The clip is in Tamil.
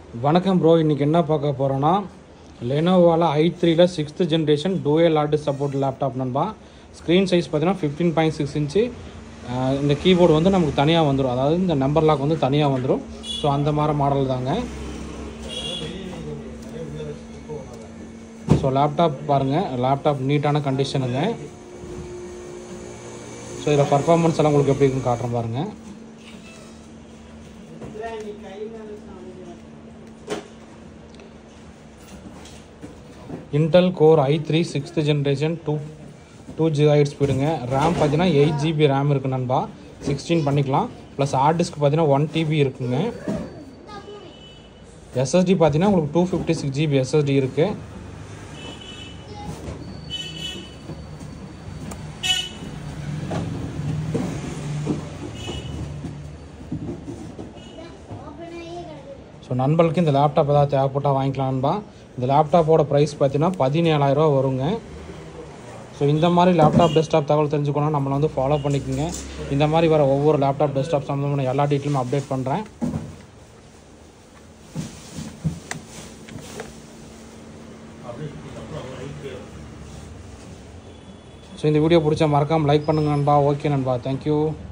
வணக்கம் ப்ரோ இன்றைக்கி என்ன பார்க்க போகிறோன்னா லெனோவாவில் ஐ த்ரீல sixth generation dual art support laptop நண்பா ஸ்க்ரீன் சைஸ் பார்த்தீங்கன்னா ஃபிஃப்டீன் பாயிண்ட் சிக்ஸ் இன்ச்சு இந்த கீபோர்டு வந்து நமக்கு தனியாக வந்துடும் அதாவது இந்த நம்பர் லாக் வந்து தனியாக வந்துடும் ஸோ அந்த மாதிரி மாடல் தாங்க ஸோ லேப்டாப் பாருங்கள் லேப்டாப் நீட்டான கண்டிஷனுங்க ஸோ இதில் பர்ஃபார்மன்ஸ் எல்லாம் உங்களுக்கு எப்படி இருக்குன்னு காட்டுறேன் பாருங்கள் Intel core i three sixth generation two two gigahertz ஸ்பீடுங்க ரேம் பார்த்தீங்கன்னா எயிட் ஜிபி ரேம் இருக்குது நண்பா சிக்ஸ்டீன் பண்ணிக்கலாம் ப்ளஸ் ஹார்ட் டிஸ்க் பார்த்தீங்கன்னா ஒன் டிபி இருக்குங்க எஸ்எஸ்டி பார்த்தீங்கன்னா உங்களுக்கு two fifty six GB SSD இருக்குது ஸோ நண்பர்களுக்கு இந்த லேப்டாப் ஏதாவது தேவைப்பட்டால் வாங்கிக்கலாம் நண்பா இந்த லேப்டாப்போட ப்ரைஸ் பார்த்தீங்கன்னா பதினேழாயிரரூவா வருங்க ஸோ இந்த மாதிரி லேப்டாப் டெஸ்க்டாப் தகவல் தெரிஞ்சுக்கணும் நம்மளை வந்து ஃபாலோ பண்ணிக்கோங்க இந்த மாதிரி வர ஒவ்வொரு லேப்டாப் டெஸ்க்டாப் சம்மந்தமான எல்லா டீட்டெயிலும் அப்டேட் பண்ணுறேன் ஸோ இந்த வீடியோ பிடிச்சா மறக்காமல் லைக் பண்ணுங்க நண்பா ஓகே நண்பா தேங்க்யூ